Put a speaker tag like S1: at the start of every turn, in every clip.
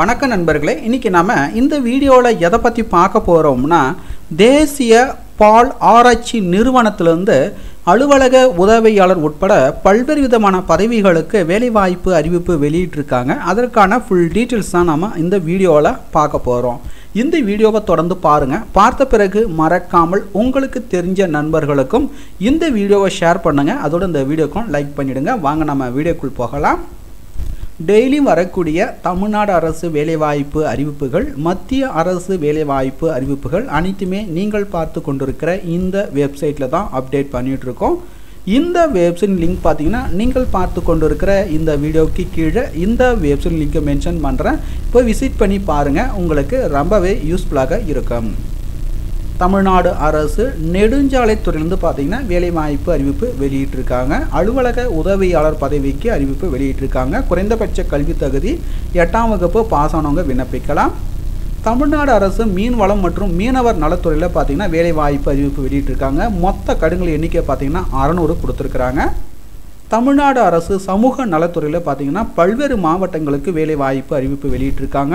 S1: வணக்கம் நண்பர்களே இன்றைக்கி நம்ம இந்த வீடியோவில் எதை பற்றி பார்க்க போகிறோம்னா தேசிய பால் ஆராய்ச்சி நிறுவனத்திலிருந்து அலுவலக உதவியாளர் உட்பட பல்வேறு விதமான பதவிகளுக்கு வேலைவாய்ப்பு அறிவிப்பு வெளியிட்டிருக்காங்க அதற்கான ஃபுல் டீட்டெயில்ஸ் தான் நம்ம இந்த வீடியோவில் பார்க்க போகிறோம் இந்த வீடியோவை தொடர்ந்து பாருங்கள் பார்த்த பிறகு மறக்காமல் உங்களுக்கு தெரிஞ்ச நண்பர்களுக்கும் இந்த வீடியோவை ஷேர் பண்ணுங்கள் அதோட இந்த வீடியோக்கும் லைக் பண்ணிவிடுங்க வாங்க நம்ம வீடியோக்குள் போகலாம் டெய்லி வரக்கூடிய தமிழ்நாடு அரசு வேலைவாய்ப்பு அறிவிப்புகள் மத்திய அரசு வேலைவாய்ப்பு அறிவிப்புகள் அனைத்துமே நீங்கள் பார்த்து கொண்டிருக்கிற இந்த வெப்சைட்டில் தான் அப்டேட் பண்ணிட்டு இருக்கோம் இந்த வெப்சைட் லிங்க் பார்த்தீங்கன்னா நீங்கள் பார்த்து கொண்டிருக்கிற இந்த வீடியோவுக்கு கீழே இந்த வெப்சைட் லிங்கை மென்ஷன் பண்ணுறேன் இப்போ விசிட் பண்ணி பாருங்கள் உங்களுக்கு ரொம்பவே யூஸ்ஃபுல்லாக இருக்கும் தமிழ்நாடு அரசு நெடுஞ்சாலைத்துறையிலிருந்து பார்த்தீங்கன்னா வேலைவாய்ப்பு அறிவிப்பு வெளியிட்டிருக்காங்க அலுவலக உதவியாளர் பதவிக்கு அறிவிப்பு வெளியிட்டிருக்காங்க குறைந்தபட்ச கல்வி தகுதி எட்டாம் வகுப்பு பாஸ் ஆனவங்க விண்ணப்பிக்கலாம் தமிழ்நாடு அரசு மீன்வளம் மற்றும் மீனவர் நலத்துறையில் பார்த்தீங்கன்னா வேலைவாய்ப்பு அறிவிப்பு வெளியிட்டிருக்காங்க மொத்த கடுங்கள் எண்ணிக்கை பார்த்தீங்கன்னா அறநூறு கொடுத்துருக்குறாங்க தமிழ்நாடு அரசு சமூக நலத்துறையில் பார்த்தீங்கன்னா பல்வேறு மாவட்டங்களுக்கு வேலைவாய்ப்பு அறிவிப்பு வெளியிட்டிருக்காங்க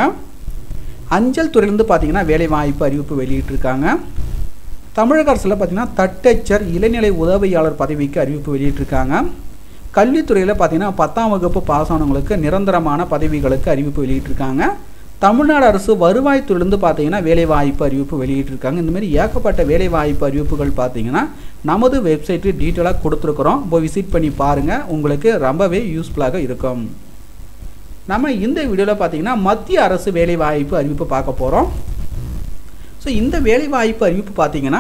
S1: அஞ்சல் துறையிலேருந்து பார்த்தீங்கன்னா வேலைவாய்ப்பு அறிவிப்பு வெளியிட்டிருக்காங்க தமிழக அரசில் பார்த்தீங்கன்னா தட்டச்சர் இளநிலை உதவியாளர் பதவிக்கு அறிவிப்பு வெளியிட்டிருக்காங்க கல்வித்துறையில் பார்த்தீங்கன்னா பத்தாம் வகுப்பு பாஸ் ஆனவங்களுக்கு நிரந்தரமான பதவிகளுக்கு அறிவிப்பு வெளியிட்டிருக்காங்க தமிழ்நாடு அரசு வருவாய்த்துறையிலேருந்து பார்த்தீங்கன்னா வேலைவாய்ப்பு அறிவிப்பு வெளியிட்டிருக்காங்க இந்த மாதிரி ஏகப்பட்ட வேலைவாய்ப்பு அறிவிப்புகள் பார்த்தீங்கன்னா நமது வெப்சைட்டில் டீட்டெயிலாக கொடுத்துருக்குறோம் இப்போ விசிட் பண்ணி பாருங்கள் உங்களுக்கு ரொம்பவே யூஸ்ஃபுல்லாக இருக்கும் நம்ம இந்த வீடியோவில் பார்த்தீங்கன்னா மத்திய அரசு வேலைவாய்ப்பு அறிவிப்பு பார்க்க போகிறோம் ஸோ இந்த வேலைவாய்ப்பு அறிவிப்பு பார்த்தீங்கன்னா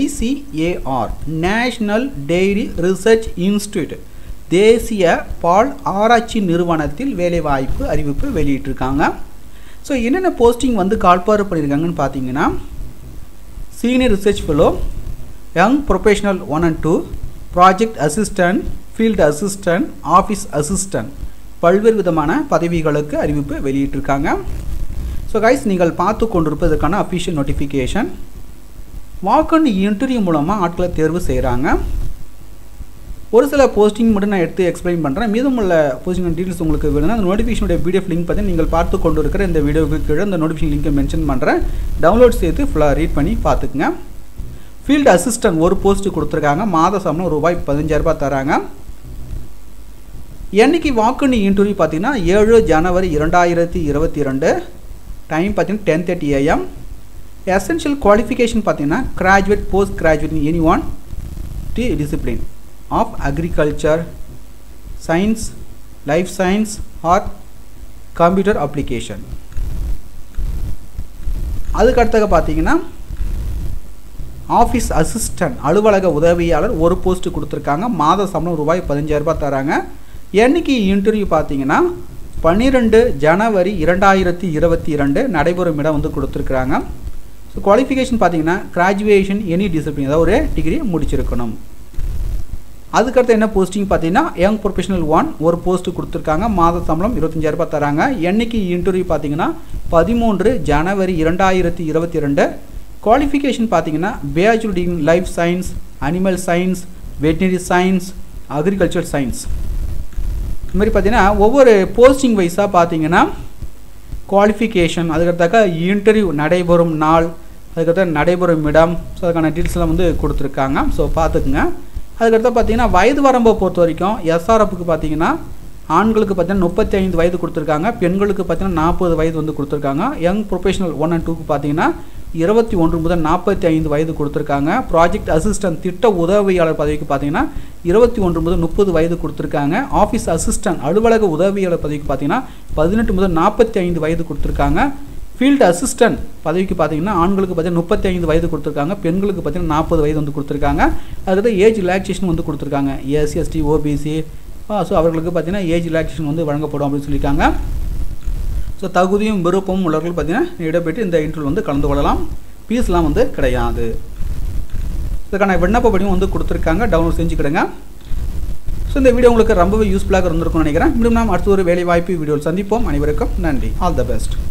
S1: ICAR national dairy research institute தேசிய பால் ஆராய்ச்சி நிறுவனத்தில் வேலைவாய்ப்பு அறிவிப்பு வெளியிட்டிருக்காங்க ஸோ என்னென்ன போஸ்டிங் வந்து கால்பார் பண்ணியிருக்காங்கன்னு பார்த்தீங்கன்னா senior research fellow young professional one and two project assistant field assistant office assistant பல்வேறு விதமான பதவிகளுக்கு அறிவிப்பு வெளியிட்டிருக்காங்க ஸோ கைஸ் நீங்கள் பார்த்து கொண்டிருப்பதற்கான அஃபிஷியல் நோட்டிஃபிகேஷன் வாக்கன் இன்டர்வியூ மூலமாக ஆட்களை தேர்வு செய்கிறாங்க ஒரு சில போஸ்டிங் மட்டும் நான் எடுத்து எக்ஸ்பிளைன் பண்ணுறேன் மீதமுள்ள போஸ்டிங் டீட்டெயில்ஸ் உங்களுக்கு வேணும்னா அந்த நோட்டிஃபிகேஷனுடைய பிடிஎஃப் லிங்க் பார்த்து நீங்கள் பார்த்து கொண்டு இருக்கிற இந்த வீடியோவுக்கு கீழே இந்த நோட்டிஃபிகேஷன் லிங்கை மென்ஷன் பண்ணுறேன் டவுன்லோட் செய்து ஃபுல்லாக ரீட் பண்ணி பார்த்துக்குங்க ஃபீல்டு அசிஸ்டன்ட் ஒரு போஸ்ட்டு கொடுத்துருக்காங்க மாத சம்பளம் ரூபாய் பதினஞ்சாயிரரூபா தராங்க என்னைக்கு வாக்குனி இன்டர்வியூ பார்த்தீங்கன்னா ஏழு ஜனவரி இரண்டாயிரத்தி இருபத்தி ரெண்டு டைம் பார்த்தீங்கன்னா ten thirty AM essential qualification பார்த்தீங்கன்னா graduate post graduate in any one டி discipline of agriculture science life science or computer application அதுக்கடுத்தக பார்த்தீங்கன்னா ஆஃபீஸ் அசிஸ்டன்ட் அலுவலக உதவியாளர் ஒரு போஸ்ட்டு கொடுத்துருக்காங்க மாத சம்பளம் ரூபாய் பதினஞ்சாயிரரூபா தராங்க என்னைக்கு இன்டர்வியூ பார்த்தீங்கன்னா பன்னிரெண்டு ஜனவரி இரண்டாயிரத்தி இருபத்தி இரண்டு நடைபெறும் இடம் வந்து கொடுத்துருக்குறாங்க ஸோ குவாலிஃபிகேஷன் பார்த்தீங்கன்னா கிராஜுவேஷன் எனி டிசிப்ளின் அதாவது ஒரு டிகிரி முடிச்சிருக்கணும் அதுக்கடுத்து என்ன போஸ்டிங் பார்த்தீங்கன்னா யங் ப்ரொஃபஷனல் ஒன் ஒரு போஸ்ட்டு கொடுத்துருக்காங்க மாத சம்பளம் இருபத்தஞ்சாயிரரூபா தராங்க என்னைக்கு இன்டர்வியூ பார்த்தீங்கன்னா பதிமூன்று ஜனவரி இரண்டாயிரத்தி இருபத்தி ரெண்டு குவாலிஃபிகேஷன் பார்த்தீங்கன்னா bachelor degree life science animal science veterinary science agriculture science இது மாதிரி பார்த்தீங்கன்னா ஒவ்வொரு போஸ்டிங் வைஸாக பார்த்தீங்கன்னா குவாலிஃபிகேஷன் அதுக்கடுத்தாக்க இன்டர்வியூ நடைபெறும் நாள் அதுக்கடுத்த நடைபெறும் இடம் ஸோ அதுக்கான டீட்டெயில்ஸ்லாம் வந்து கொடுத்துருக்காங்க ஸோ பார்த்துக்குங்க அதுக்கடுத்து பார்த்தீங்கன்னா வயது வரம்பை பொறுத்த வரைக்கும் எஸ்ஆர்எஃப்க்கு பார்த்தீங்கன்னா ஆண்களுக்கு பார்த்தீங்கன்னா முப்பத்தி ஐந்து வயது கொடுத்துருக்காங்க பெண்களுக்கு பார்த்தீங்கன்னா நாற்பது வயது வந்து கொடுத்துருக்காங்க யங் ப்ரொஃபஷனல் ஒன் அண்ட் டூக்கு பார்த்தீங்கன்னா இருபத்தி ஒன்று முதல் நாற்பத்தி ஐந்து வயது கொடுத்துருக்காங்க ப்ராஜெக்ட் அசிஸ்டன்ட் திட்ட உதவியாளர் பதவிக்கு பார்த்தீங்கன்னா இருபத்தி ஒன்று முதல் முப்பது வயது கொடுத்துருக்காங்க ஆஃபீஸ் அசிஸ்டன்ட் அலுவலக உதவியாளர் பதவிக்கு பார்த்தீங்கன்னா பதினெட்டு முதல் நாற்பத்தி ஐந்து வயது கொடுத்துருக்காங்க ஃபீல்டு அசிஸ்டன்ட் பதவிக்கு பார்த்தீங்கன்னா ஆண்களுக்கு பார்த்தீங்கன்னா முப்பத்தி ஐந்து வயது கொடுத்துருக்காங்க பெண்களுக்கு பார்த்தீங்கன்னா நாற்பது வயது வந்து கொடுத்துருக்காங்க அதுக்கடுத்து ஏஜ் ரிலாக்ஸேஷன் வந்து கொடுத்துருக்காங்க எஸ்சி எஸ்டி ஓபிசி ஸோ அவர்களுக்கு பார்த்தீங்கன்னா ஏஜ் ரிலாக்ஸேஷன் வந்து வழங்கப்படும் அப்படின்னு சொல்லியிருக்காங்க ஸோ தகுதியும் விருப்பமும் உள்ளவர்கள் பார்த்தீங்கன்னா இடம்பெற்று இந்த இன்டர்வியூ வந்து கலந்து கொள்ளலாம் ஃபீஸ்லாம் வந்து கிடையாது இதுக்கான விண்ணப்ப படிவம் வந்து கொடுத்துருக்காங்க டவுன்லோட் செஞ்சுக்கிடுங்க ஸோ இந்த வீடியோ உங்களுக்கு ரொம்பவே யூஸ்ஃபுல்லாக இருந்திருக்கும்னு நினைக்கிறேன் மீண்டும் நாம் அடுத்த ஒரு வேலை வாய்ப்பு வீடியோவில் சந்திப்போம் அனைவருக்கும் நன்றி ஆல் த பெஸ்ட்